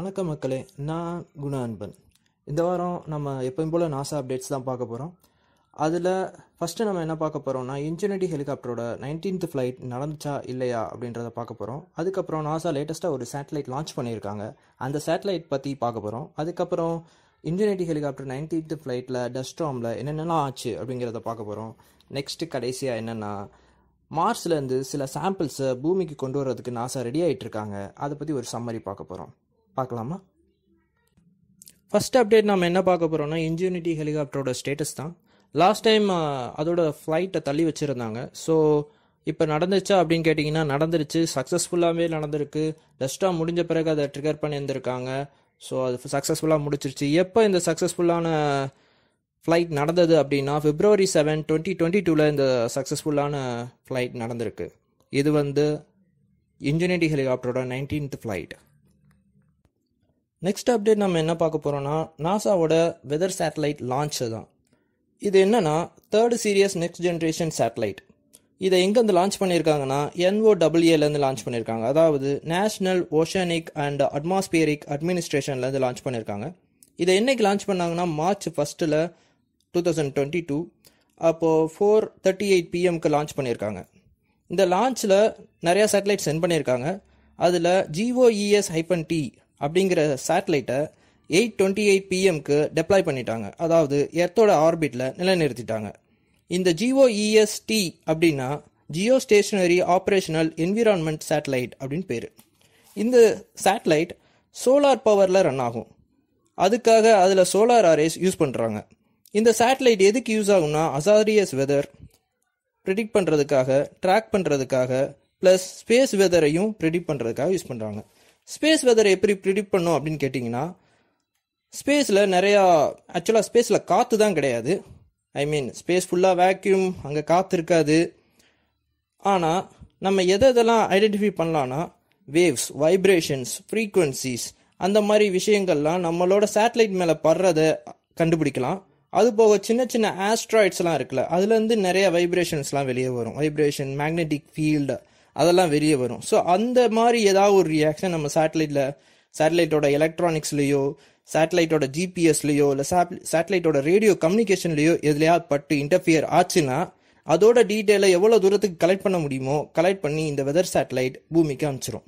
வணக்கம் மக்களே நான் குண அன்பன் இந்த வாரம் நம்ம எப்பயும் போல் நாசா அப்டேட்ஸ் தான் பார்க்க போகிறோம் அதில் ஃபஸ்ட்டு நம்ம என்ன பார்க்க போகிறோம்னா இன்ஜினிட்டி ஹெலிகாப்டரோட நைன்டீன்த் ஃப்ளைட் நடந்துச்சா இல்லையா அப்படின்றத பார்க்க போகிறோம் அதுக்கப்புறம் நாசா லேட்டஸ்ட்டாக ஒரு சேட்டலைட் லான்ச் பண்ணியிருக்காங்க அந்த சேட்டலைட் பற்றி பார்க்க போகிறோம் அதுக்கப்புறம் இன்ஜினிட்டி ஹெலிகாப்டர் நைன்டீன்த் ஃப்ளைட்டில் டஸ்ட்ராமில் என்னென்னலாம் ஆச்சு அப்படிங்கிறத பார்க்க போகிறோம் நெக்ஸ்ட்டு கடைசியாக என்னென்னா மார்ஸ்லேருந்து சில சாம்பிள்ஸை பூமிக்கு கொண்டு வர்றதுக்கு நாசா ரெடி ஆகிட்டு இருக்காங்க அதை பற்றி ஒரு சம்மரி பார்க்க போகிறோம் பார்க்கலாமா ஃபர்ஸ்ட் அப்டேட் நம்ம என்ன பார்க்க போகிறோம்னா இன்ஜினிட்டி ஹெலிகாப்டரோட ஸ்டேட்டஸ் தான் லாஸ்ட் டைம் அதோட ஃப்ளைட்டை தள்ளி வச்சுருந்தாங்க ஸோ இப்போ நடந்துச்சா அப்படின்னு கேட்டிங்கன்னா நடந்துருச்சு சக்ஸஸ்ஃபுல்லாகவே நடந்திருக்கு டஸ்ட்டாக முடிஞ்ச பிறகு அதை ட்ரிகர் பண்ணியிருந்திருக்காங்க ஸோ அது சக்ஸஸ்ஃபுல்லாக முடிச்சிருச்சு எப்போ இந்த சக்ஸஸ்ஃபுல்லான ஃப்ளைட் நடந்தது அப்படின்னா பிப்ரவரி செவன் டுவெண்ட்டி டுவெண்ட்டி டூவில் இந்த சக்ஸஸ்ஃபுல்லான ஃப்ளைட் நடந்திருக்கு இது வந்து இன்ஜினிட்டி ஹெலிகாப்டரோட நைன்டீன்த் ஃப்ளைட் நெக்ஸ்ட் அப்டேட் நம்ம என்ன பார்க்க போகிறோம்னா நாசாவோட வெதர் சேட்டலைட் லான்ச் தான் இது என்னன்னா third series next generation satellite இதை எங்கேருந்து லான்ச் பண்ணியிருக்காங்கன்னா என்ஓடபிள்யூஏலேருந்து லான்ச் பண்ணியிருக்காங்க அதாவது நேஷ்னல் ஓஷனிக் அண்ட் அட்மாஸ்பியரிக் அட்மினிஸ்ட்ரேஷன்லேருந்து லான்ச் பண்ணியிருக்காங்க இதை என்னைக்கு லான்ச் பண்ணாங்கன்னா மார்ச் ஃபஸ்ட்டில் டூ தௌசண்ட் டுவெண்ட்டி டூ அப்போது ஃபோர் தேர்ட்டி எயிட் பிஎம்க்கு லான்ச் பண்ணியிருக்காங்க இந்த லான்ச்சில் நிறையா சேட்டலைட் சென்ட் பண்ணியிருக்காங்க அதில் ஜிஓஇஎஸ் ஹைப்பன் டி அப்படிங்கிற சேட்டலைட்டை எயிட் டுவெண்ட்டி எயிட் பிஎம்க்கு டெப்ளாய் பண்ணிட்டாங்க அதாவது எர்த்தோட ஆர்பிட்டில் நிலைநிறுத்திட்டாங்க இந்த ஜிஓஇஎஸ் டி அப்படின்னா geostationary operational environment satellite அப்படின்னு பேர் இந்த சேட்டலைட் சோலார் பவரில் ரன் ஆகும் அதுக்காக அதில் சோலார் அரேஸ் யூஸ் பண்ணுறாங்க இந்த சேட்டலைட் எதுக்கு யூஸ் ஆகும்னா அசாரியஸ் வெதர் ப்ரிடிக்ட் பண்ணுறதுக்காக ட்ராக் பண்ணுறதுக்காக ப்ளஸ் ஸ்பேஸ் வெதரையும் ப்ரிடிக்ட் பண்ணுறதுக்காக யூஸ் பண்ணுறாங்க ஸ்பேஸ் வெதரை எப்படி ப்ரிடிக்ட் பண்ணும் அப்படின்னு கேட்டிங்கன்னா ஸ்பேஸில் நிறையா ஆக்சுவலாக ஸ்பேஸில் காற்று தான் கிடையாது ஐ மீன் ஸ்பேஸ் ஃபுல்லாக வேக்யூம் அங்கே காற்று இருக்காது ஆனால் நம்ம எதை எதெல்லாம் ஐடென்டிஃபை பண்ணலான்னா வேவ்ஸ் வைப்ரேஷன்ஸ் ஃப்ரீக்குவன்சிஸ் அந்த மாதிரி விஷயங்கள்லாம் நம்மளோட சேட்டலைட் மேலே படுறதை கண்டுபிடிக்கலாம் அது போக சின்ன சின்ன ஆஸ்ட்ராய்ட்ஸ்லாம் இருக்குல்ல அதுலேருந்து நிறைய வைப்ரேஷன்ஸ்லாம் வெளியே வரும் வைப்ரேஷன் மேக்னெட்டிக் ஃபீல்டு அதெல்லாம் வெளியே வரும் ஸோ அந்த மாதிரி ஏதாவது ஒரு ரியாக்ஷன் நம்ம சேட்டலைட்டில் சேட்டலைட்டோட எலக்ட்ரானிக்ஸ்லேயோ சேட்டலைட்டோட ஜிபிஎஸ்லேயோ இல்லை சேட்டலைட்டோட ரேடியோ கம்யூனிகேஷன்லேயோ எதுலையாவது பட்டு இன்டர்ஃபியர் ஆச்சுன்னா அதோட டீட்டெயிலை எவ்வளோ தூரத்துக்கு கலெக்ட் பண்ண முடியுமோ கலெக்ட் பண்ணி இந்த வெதர் சேட்டலைட் பூமிக்கு அனுப்பிச்சிரும்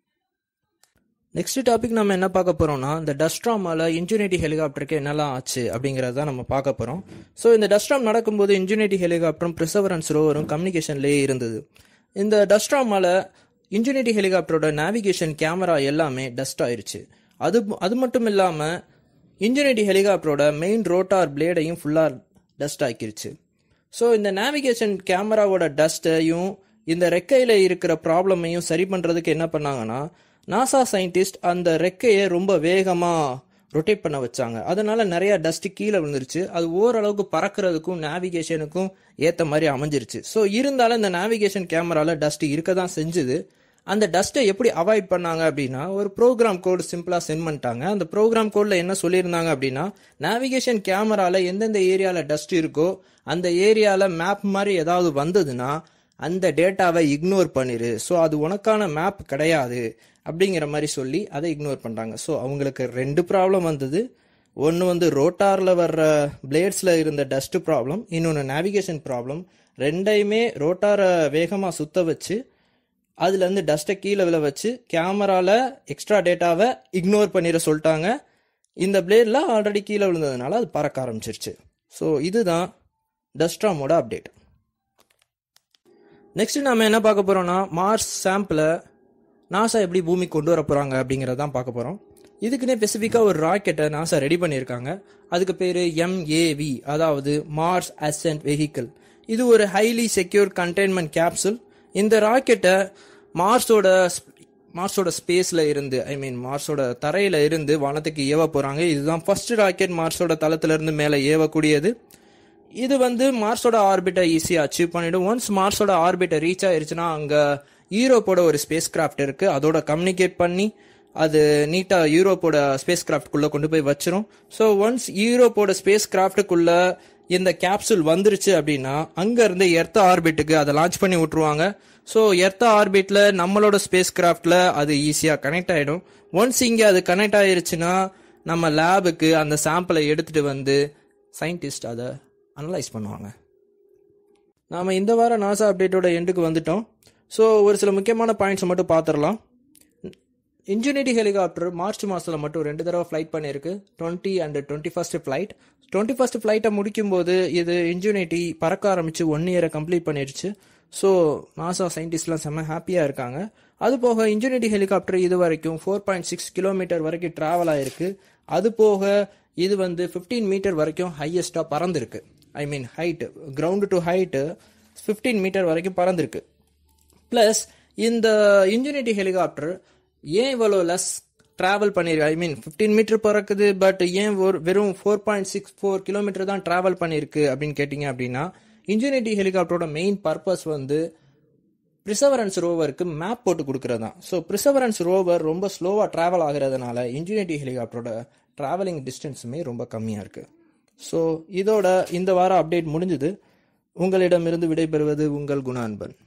நெக்ஸ்ட் டாபிக் நம்ம என்ன பார்க்க போறோம்னா இந்த டஸ்ட்ராமால இன்ஜினிட்டி ஹெலிகாப்டருக்கு என்னெல்லாம் ஆச்சு அப்படிங்கறத தான் நம்ம பார்க்க போறோம் ஸோ இந்த டஸ்ட்ராம் நடக்கும்போது இன்ஜினிட்டி ஹெலிகாப்டரும் ப்ரிசவரன்ஸ் ரோவரும் கம்யூனிகேஷன்லேயே இருந்தது இந்த டஸ்ட்ராமால இன்ஜினிட்டி ஹெலிகாப்டரோட நேவிகேஷன் கேமரா எல்லாமே டஸ்ட் ஆயிருச்சு அது அது மட்டும் இல்லாமல் இன்ஜினிட்டி ஹெலிகாப்டரோட மெயின் ரோட்டார் பிளேடையும் ஃபுல்லாக டஸ்ட் ஆக்கிருச்சு ஸோ இந்த நேவிகேஷன் கேமராவோட டஸ்ட்டையும் இந்த ரெக்கையில் இருக்கிற ப்ராப்ளமையும் சரி பண்ணுறதுக்கு என்ன பண்ணாங்கன்னா நாசா சயின்டிஸ்ட் அந்த ரெக்கையை ரொம்ப வேகமாக ரொட்டேட் பண்ண வச்சாங்க அதனால நிறைய டஸ்ட் கீழே விழுந்துருச்சு அது ஓரளவுக்கு பறக்கிறதுக்கும் நேவிகேஷனுக்கும் ஏற்ற மாதிரி அமைஞ்சிருச்சு ஸோ இருந்தாலும் இந்த நேவிகேஷன் கேமராவில் டஸ்ட் இருக்க தான் செஞ்சுது அந்த டஸ்ட்டை எப்படி அவாய்ட் பண்ணாங்க அப்படின்னா ஒரு ப்ரோக்ராம் கோடு சிம்பிளாக சென்ட் பண்ணிட்டாங்க அந்த ப்ரோக்ராம் கோடில் என்ன சொல்லியிருந்தாங்க அப்படின்னா நேவிகேஷன் கேமராவில் எந்தெந்த ஏரியாவில் டஸ்ட் இருக்கோ அந்த ஏரியாவில் மேப் மாதிரி ஏதாவது வந்ததுன்னா அந்த டேட்டாவை இக்னோர் பண்ணிரு ஸோ அது உனக்கான மேப் கிடையாது அப்படிங்கிற மாதிரி சொல்லி அதை இக்னோர் பண்ணுறாங்க ஸோ அவங்களுக்கு ரெண்டு ப்ராப்ளம் வந்தது ஒன்று வந்து ரோட்டாரில் வர்ற பிளேட்ஸில் இருந்த டஸ்ட் ப்ராப்ளம் இன்னொன்று நேவிகேஷன் ப்ராப்ளம் ரெண்டையுமே ரோட்டாரை வேகமாக சுத்த வச்சு அதுலேருந்து டஸ்ட்டை கீழே விழ வச்சு கேமராவில் எக்ஸ்ட்ரா டேட்டாவை இக்னோர் பண்ணிட சொல்லிட்டாங்க இந்த பிளேடில் ஆல்ரெடி கீழே விழுந்ததுனால அது பறக்க ஆரம்பிச்சிருச்சு ஸோ இதுதான் டஸ்ட்ராமோட அப்டேட் நெக்ஸ்ட் நம்ம என்ன பார்க்க போறோம்னா மார்ஸ் சாம்பிளை நாசா எப்படி பூமி கொண்டு வர போறாங்க அப்படிங்கறத தான் பார்க்க போறோம் இதுக்குன்னே ஸ்பெசிஃபிக்காக ஒரு ராக்கெட்டை நாசா ரெடி பண்ணியிருக்காங்க அதுக்கு பேர் எம்ஏவி அதாவது மார்ஸ் அசென்ட் வெஹிக்கிள் இது ஒரு ஹைலி செக்யூர் கண்டெய்ன்மெண்ட் கேப்சூல் இந்த ராக்கெட்டை மார்ஸோட மார்ஸோட ஸ்பேஸில் இருந்து ஐ மீன் மார்ஸோட தரையில் இருந்து வானத்துக்கு ஏவ போகிறாங்க இதுதான் ஃபர்ஸ்ட் ராக்கெட் மார்ஸோட தளத்திலிருந்து மேலே ஏவக்கூடியது இது வந்து மார்ஸோட ஆர்பிட்டை ஈஸியாக அச்சீவ் பண்ணிடும் ஒன்ஸ் மார்ஸோட ஆர்பிட்டை ரீச் ஆயிருச்சுன்னா அங்கே யூரோப்போட ஒரு ஸ்பேஸ் கிராஃப்ட் இருக்கு அதோட கம்யூனிகேட் பண்ணி அது நீட்டாக யூரோப்போட ஸ்பேஸ் கிராஃப்ட்குள்ளே கொண்டு போய் வச்சிரும் ஸோ ஒன்ஸ் யூரோப்போட ஸ்பேஸ் கிராஃப்ட்டுக்குள்ள இந்த கேப்சூல் வந்துருச்சு அப்படின்னா அங்கேருந்து எர்த்த ஆர்பிட்டுக்கு அதை லான்ச் பண்ணி விட்ருவாங்க ஸோ எர்த்த ஆர்பிட்ல நம்மளோட ஸ்பேஸ் கிராஃப்ட்ல அது ஈஸியாக கனெக்ட் ஆகிடும் ஒன்ஸ் இங்கே அது கனெக்ட் ஆயிருச்சுன்னா நம்ம லேபுக்கு அந்த சாம்பிளை எடுத்துட்டு வந்து சயின்டிஸ்ட் அதை அனலைஸ் பண்ணுவாங்க நாம் இந்த வாரம் நாசா அப்டேட்டோட எண்டுக்கு வந்துட்டோம் ஸோ ஒரு சில முக்கியமான பாயிண்ட்ஸ் மட்டும் பார்த்துடலாம் இன்ஜினிட்டி ஹெலிகாப்டர் மார்ச் மாதத்தில் மட்டும் ரெண்டு தடவை ஃப்ளைட் பண்ணியிருக்கு twenty and twenty first flight twenty first ஃப்ளைட்டை முடிக்கும்போது இது இன்ஜினிட்டி பறக்க ஆரம்பித்து ஒன் இயரை கம்ப்ளீட் பண்ணிடுச்சு ஸோ நாசா சயின்டிஸ்ட்லாம் செம்ம ஹாப்பியாக இருக்காங்க அது போக இன்ஜினிட்டி ஹெலிகாப்டர் இது வரைக்கும் ஃபோர் பாயிண்ட் சிக்ஸ் கிலோமீட்டர் வரைக்கும் ட்ராவல் ஆயிருக்கு அது போக இது வந்து ஃபிஃப்டீன் மீட்டர் வரைக்கும் ஹையஸ்ட்டாக பறந்துருக்கு I mean height ground to height fifteen metre வரைக்கும் பறந்துருக்கு ப்ளஸ் இந்த இன்ஜினிட்டி ஹெலிகாப்டர் ஏன் இவ்வளோ லெஸ் ட்ராவல் பண்ணியிருக்கு ஐ மீன் ஃபிஃப்டீன் மீட்டர் பறக்குது பட் ஏன் ஒரு வெறும் four point six four kilometre தான் ட்ராவல் பண்ணியிருக்கு அப்படின்னு கேட்டிங்க அப்படின்னா இன்ஜினிட்டி ஹெலிகாப்டரோட மெயின் பர்பஸ் வந்து ப்ரிசவரன்ஸ் ரோவருக்கு மேப் போட்டு கொடுக்கறது தான் ஸோ ப்ரிசவரன்ஸ் ரோவர் ரொம்ப ஸ்லோவாக ட்ராவல் ஆகிறதுனால இன்ஜினிட்டி ஹெலிகாப்டரோட ட்ராவலிங் டிஸ்டன்ஸுமே ரொம்ப கம்மியாக இருக்குது ஸோ இதோட இந்த வாரம் அப்டேட் முடிஞ்சுது உங்களிடமிருந்து விடைபெறுவது உங்கள் குண அன்பன்